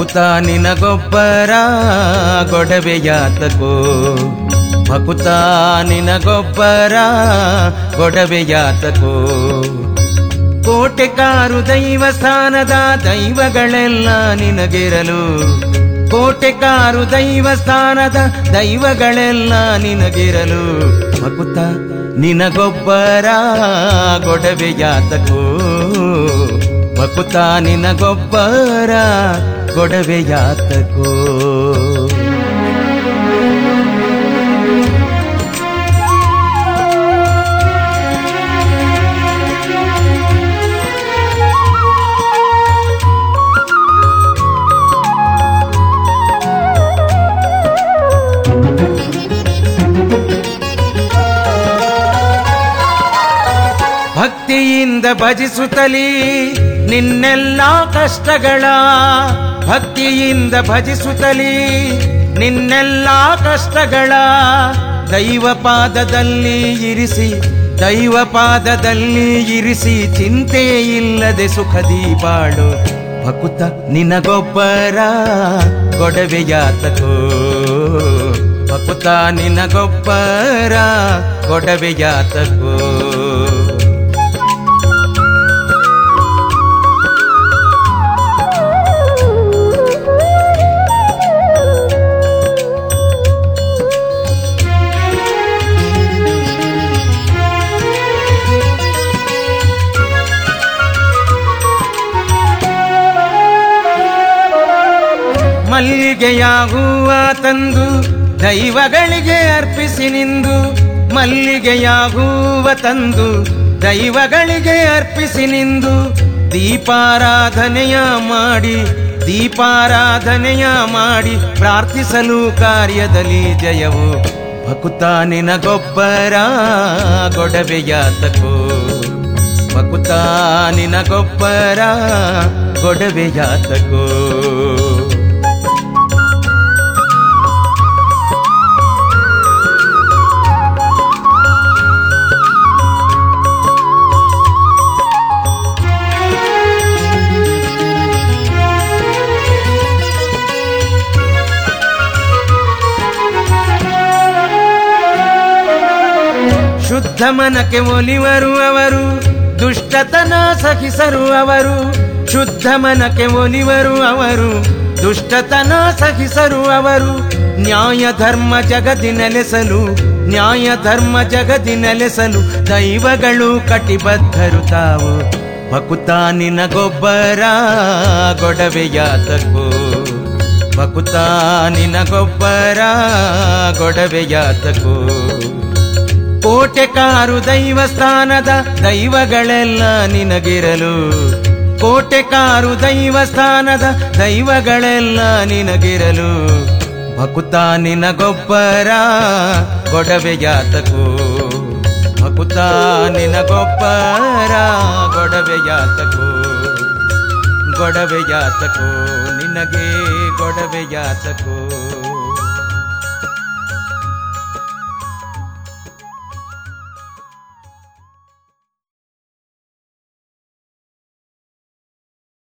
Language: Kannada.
ಭಕುತ ನಿನಗೊಬ್ಬರ ಗೊಡವೆಯಾತಕೋ ಭಕುತ ನಿನಗೊಬ್ಬರ ಗೊಡವೆಯಾತಕೋ ಕೋಟೆಕಾರು ದೈವಸ್ಥಾನದ ದೈವಗಳೆಲ್ಲ ನಿನಗಿರಲು ಕೋಟೆಕಾರು ದೈವಸ್ಥಾನದ ದೈವಗಳೆಲ್ಲ ನಿನಗಿರಲು ಭಕುತ ನಿನಗೊಬ್ಬರ ಗೊಡವೆಯಾತಕೋ ಭಕುತ ನಿನಗೊಬ್ಬರ ಗೊಡವೆಯಾತಕೋ ಭಕ್ತಿಯಿಂದ ಭಜಿಸುತ್ತಲೀ ನಿನ್ನೆಲ್ಲ ಕಷ್ಟಗಳ ಭಕ್ತಿಯಿಂದ ಭಜಿಸುತ್ತಲೀ ನಿನ್ನೆಲ್ಲ ಕಷ್ಟಗಳ ದೈವ ಪಾದದಲ್ಲಿ ಇರಿಸಿ ದೈವ ಪಾದದಲ್ಲಿ ಇರಿಸಿ ಚಿಂತೆ ಇಲ್ಲದೆ ಸುಖದಿ ಬಾಳು ಭಕುತ ನಿನಗೊಬ್ಬರ ಗೊಡವೆಯಾತಕೋ ಭಕುತ ನಿನಗೊಬ್ಬರ ಗೊಡವೆಯಾತಕೋ ಮಲ್ಲಿಗೆಯ ಹೂವ ತಂದು ದೈವಗಳಿಗೆ ಅರ್ಪಿಸಿ ನಿಂದು ಮಲ್ಲಿಗೆಯ ಹೂವ ತಂದು ದೈವಗಳಿಗೆ ಅರ್ಪಿಸಿ ನಿಂದು ದೀಪಾರಾಧನೆಯ ಮಾಡಿ ದೀಪಾರಾಧನೆಯ ಮಾಡಿ ಪ್ರಾರ್ಥಿಸಲು ಕಾರ್ಯದಲ್ಲಿ ಜಯವು ಭಕುತ ನಿನಗೊಬ್ಬರ ಗೊಡವೆಯಾತಕೋ ಭಕುತ ನಿನಗೊಬ್ಬರ ಗೊಡವೆಯಾತಕೋ ಶುದ್ಧ ಮನಕ್ಕೆ ಒಲಿವರು ಅವರು ದುಷ್ಟತನ ಸಹಿಸರು ಅವರು ಶುದ್ಧ ಮನಕ್ಕೆ ಒಲಿವರು ಅವರು ದುಷ್ಟತನ ಸಹಿಸರು ಅವರು ನ್ಯಾಯ ಧರ್ಮ ಜಗದಿ ನೆಲೆಸಲು ನ್ಯಾಯ ಧರ್ಮ ಜಗದಿ ನೆಲೆಸಲು ದೈವಗಳು ಕಟಿಬದ್ಧರು ತಾವು ಭಕುತ ನಿನಗೊಬ್ಬರ ಗೊಡವೆಯಾತಕೋ ಭಕುತ ನಿನಗೊಬ್ಬರ ಗೊಡವೆಯಾತಕೋ ಕೋಟೆಕಾರು ದೈವಸ್ಥಾನದ ದೈವಗಳೆಲ್ಲ ನಿನಗಿರಲು ಕೋಟೆಕಾರು ದೈವಸ್ಥಾನದ ದೈವಗಳೆಲ್ಲ ನಿನಗಿರಲು ಭಕುತ ನಿನಗೊಬ್ಬರ ಗೊಡವೆಯಾತಕೋ ಭಕುತ ನಿನಗೊಬ್ಬರ ಗೊಡವೆಯಾತಕೋ ಗೊಡವೆಯಾತಕೋ ನಿನಗೆ ಗೊಡವೆಯಾತಕೋ